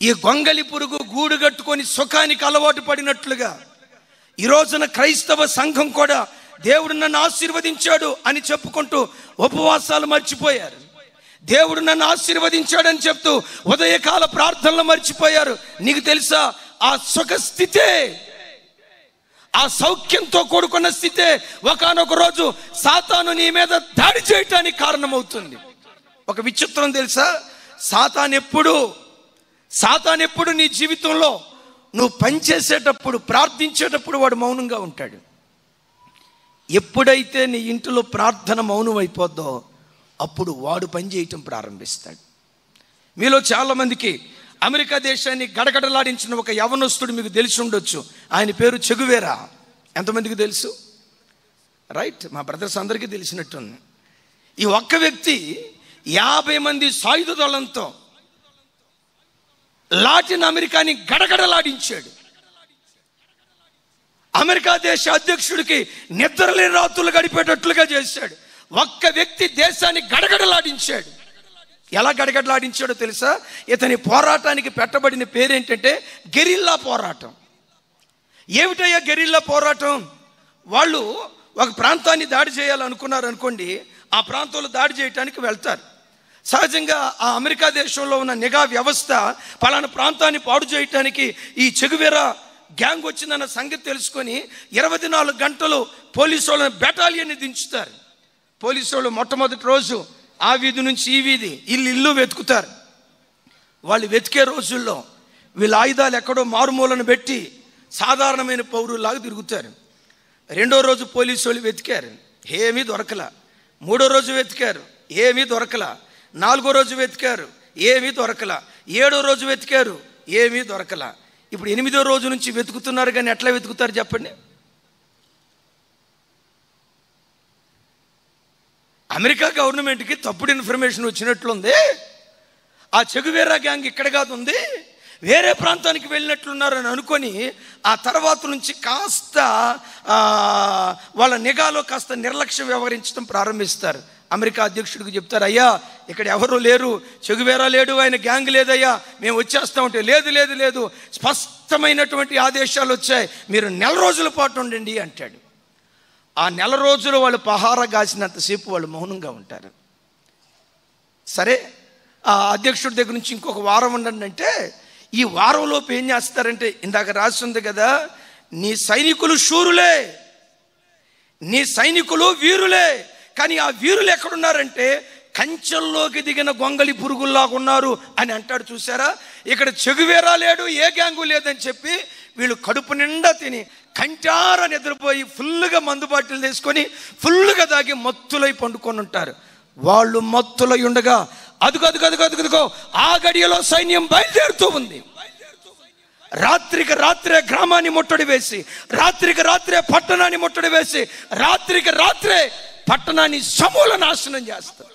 ఈ గొంగలి పురుగు గూడు కట్టుకొని సుఖానికి అలవాటు పడినట్లుగా ఈ రోజున క్రైస్తవ సంఘం కూడా దేవుడు నన్ను ఆశీర్వదించాడు అని చెప్పుకుంటూ ఉపవాసాలు మర్చిపోయారు దేవుడు నన్ను ఆశీర్వదించాడని చెప్తూ ఉదయకాల ప్రార్థనలు మర్చిపోయారు నీకు తెలుసా ఆ సుఖ స్థితే ఆ సౌఖ్యంతో కూడుకున్న స్థితే ఒకానొక రోజు సాతాను నీ మీద దాడి చేయటానికి కారణమవుతుంది ఒక విచిత్రం తెలుసా సాతాన్ ఎప్పుడు సాతాన్ ఎప్పుడు నీ జీవితంలో నువ్వు పనిచేసేటప్పుడు ప్రార్థించేటప్పుడు వాడు మౌనంగా ఉంటాడు ఎప్పుడైతే నీ ఇంటిలో ప్రార్థన మౌనం అయిపోద్దో అప్పుడు వాడు పని చేయటం ప్రారంభిస్తాడు మీలో చాలామందికి అమెరికా దేశాన్ని గడగడలాడించిన ఒక యవనస్తుడు మీకు తెలిసి ఉండొచ్చు ఆయన పేరు చెగువేరా ఎంతమందికి తెలుసు రైట్ మా బ్రదర్స్ అందరికీ తెలిసినట్టుంది ఈ ఒక్క వ్యక్తి యాభై మంది సాయుధ దళంతో లాటిన్ అమెరికాని గడగడలాడించాడు అమెరికా దేశ అధ్యక్షుడికి నిద్రలేని రాత్రులు గడిపేటట్లుగా చేశాడు ఒక్క వ్యక్తి దేశాన్ని గడగడలాడించాడు ఎలా గడగడలాడించాడో తెలుసా ఇతని పోరాటానికి పెట్టబడిన పేరేంటంటే గెరిల్లా పోరాటం ఏమిటయ్యా గెరిల్లా పోరాటం వాళ్ళు ఒక ప్రాంతాన్ని దాడి చేయాలనుకున్నారు అనుకోండి ఆ ప్రాంతంలో దాడి చేయడానికి వెళ్తారు సహజంగా ఆ అమెరికా దేశంలో ఉన్న నిఘా వ్యవస్థ పలానా ప్రాంతాన్ని పాడు చేయటానికి ఈ చెగువేరా గ్యాంగ్ వచ్చిందన్న సంగతి తెలుసుకొని ఇరవై నాలుగు గంటలు పోలీసు వాళ్ళని బెటాలియన్ని దించుతారు పోలీసు వాళ్ళు మొట్టమొదటి రోజు ఆ వీధి నుంచి ఈ వీధి ఇల్లు ఇల్లు వెతుకుతారు వాళ్ళు వెతికే రోజుల్లో వీళ్ళ ఆయుధాలు ఎక్కడో మారుమూలను పెట్టి సాధారణమైన పౌరులాగా తిరుగుతారు రెండో రోజు పోలీసు వాళ్ళు వెతికారు ఏమీ దొరకల మూడో రోజు వెతికారు ఏమీ దొరకల నాలుగో రోజు వెతికారు ఏమీ దొరకల ఏడో రోజు వెతికారు ఏమీ దొరకల ఇప్పుడు ఎనిమిదో రోజు నుంచి వెతుకుతున్నారు కానీ ఎట్లా వెతుకుతారు చెప్పండి అమెరికా గవర్నమెంట్కి తప్పుడు ఇన్ఫర్మేషన్ వచ్చినట్లుంది ఆ చెగువేరా గ్యాంగ్ ఇక్కడ కాదు ఉంది వేరే ప్రాంతానికి వెళ్ళినట్లున్నారని అనుకొని ఆ తర్వాత నుంచి కాస్త ఆ, వాళ్ళ నిఘాలో కాస్త నిర్లక్ష్యం వ్యవహరించడం ప్రారంభిస్తారు అమెరికా అధ్యక్షుడికి చెప్తారు అయ్యా ఇక్కడ ఎవరు లేరు చెగువేరా లేడు ఆయన గ్యాంగ్ లేదయ్యా మేము వచ్చేస్తామంటే లేదు లేదు లేదు స్పష్టమైనటువంటి ఆదేశాలు వచ్చాయి మీరు నెల రోజుల పాటు ఉండండి అంటాడు ఆ నెల రోజులు వాళ్ళు పహారా కాసినంతసేపు వాళ్ళు మౌనంగా ఉంటారు సరే ఆ అధ్యక్షుడి దగ్గర నుంచి ఇంకొక వారం ఉండండి అంటే ఈ వారంలోపు ఏం చేస్తారంటే ఇందాక రాసి ఉంది కదా నీ సైనికులు శూరులే నీ సైనికులు వీరులే కానీ ఆ వీరులు ఎక్కడున్నారంటే కంచెల్లోకి దిగిన గొంగలి పురుగుల్లాగా ఉన్నారు అని అంటాడు చూసారా ఇక్కడ చెగువేరా లేడు ఏ గ్యాంగు లేదని చెప్పి వీళ్ళు కడుపు నిండా తిని కంటార నిద్రపోయి ఫుల్గా మందు బాటిల్ తీసుకొని ఫుల్గా దాగి మత్తులై పండుకొని ఉంటారు వాళ్ళు మత్తులై ఉండగా అదుగు అదుగు అదుగు అదుగు అదుగో ఆ గడియలో సైన్యం బయలుదేరుతూ ఉంది రాత్రికి రాత్రే గ్రామాన్ని ముట్టడి వేసి రాత్రికి రాత్రే పట్టణాన్ని ముట్టడి వేసి రాత్రికి రాత్రే పట్టణాన్ని సమూల నాశనం చేస్తారు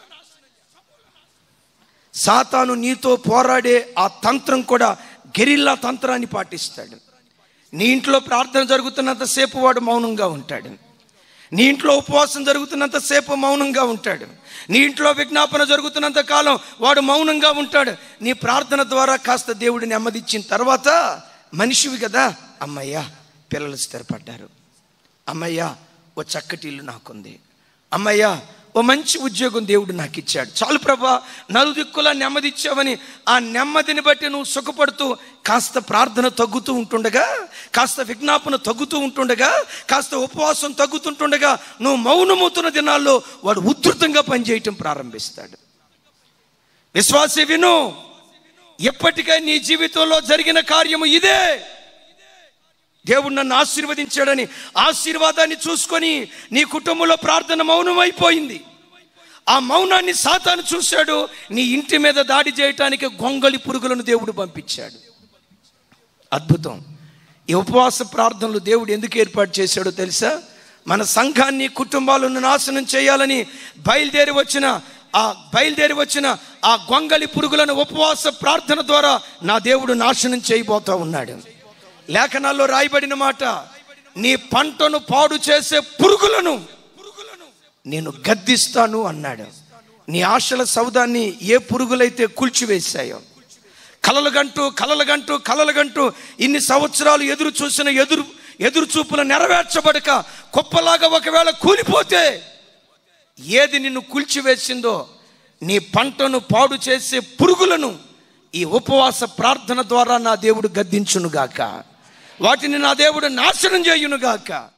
సాతాను నీతో పోరాడే ఆ తంత్రం కూడా గెరిల్లా తంత్రాన్ని పాటిస్తాడు నీ ఇంట్లో ప్రార్థన జరుగుతున్నంతసేపు వాడు మౌనంగా ఉంటాడు నీ ఇంట్లో ఉపవాసం జరుగుతున్నంతసేపు మౌనంగా ఉంటాడు నీ ఇంట్లో విజ్ఞాపన జరుగుతున్నంత కాలం వాడు మౌనంగా ఉంటాడు నీ ప్రార్థన ద్వారా కాస్త దేవుడు నెమ్మదిచ్చిన తర్వాత మనిషివి కదా అమ్మయ్యా పిల్లలు స్థిరపడ్డారు అమ్మయ్యా ఓ చక్కటి ఇల్లు నాకుంది అమ్మయ్యా ఓ మంచి ఉద్యోగం దేవుడు నాకు ఇచ్చాడు చాలు ప్రభా నలుదిక్కులా నెమ్మది ఇచ్చావని ఆ నెమ్మదిని బట్టి నువ్వు సుఖపడుతూ కాస్త ప్రార్థన తగ్గుతూ ఉంటుండగా కాస్త విజ్ఞాపన తగ్గుతూ ఉంటుండగా కాస్త ఉపవాసం తగ్గుతుంటుండగా నువ్వు మౌనమవుతున్న దినాల్లో వాడు ఉధృతంగా పనిచేయటం ప్రారంభిస్తాడు విశ్వాసి విను ఎప్పటికై నీ జీవితంలో జరిగిన కార్యము ఇదే దేవుడు నన్ను ఆశీర్వదించాడని ఆశీర్వాదాన్ని చూసుకొని నీ కుటుంబంలో ప్రార్థన మౌనమైపోయింది ఆ మౌనాన్ని సాతాను చూశాడు నీ ఇంటి మీద దాడి చేయటానికి గొంగలి పురుగులను దేవుడు పంపించాడు అద్భుతం ఈ ఉపవాస ప్రార్థనలు దేవుడు ఎందుకు ఏర్పాటు చేశాడో తెలుసా మన సంఘాన్ని కుటుంబాలను నాశనం చేయాలని బయలుదేరి వచ్చిన ఆ బయలుదేరి వచ్చిన ఆ గొంగలి పురుగులను ఉపవాస ప్రార్థన ద్వారా నా దేవుడు నాశనం చేయబోతా ఉన్నాడు లేఖనాల్లో రాయబడిన మాట నీ పంటను పాడు చేసే పురుగులను నేను గద్దిస్తాను అన్నాడు నీ ఆశల సౌదాన్ని ఏ పురుగులైతే కూల్చివేశాయో కలలుగంటూ కలలుగంటూ కలలుగంటూ ఇన్ని సంవత్సరాలు ఎదురు చూసిన ఎదురు ఎదురు చూపులు నెరవేర్చబడక కుప్పలాగా ఒకవేళ కూలిపోతే ఏది నిన్ను కూల్చివేసిందో నీ పంటను పాడు చేసే పురుగులను ఈ ఉపవాస ప్రార్థన ద్వారా నా దేవుడు గద్దించునుగాక వాటిని నా దేవుడు నాశనం చేయునుగాక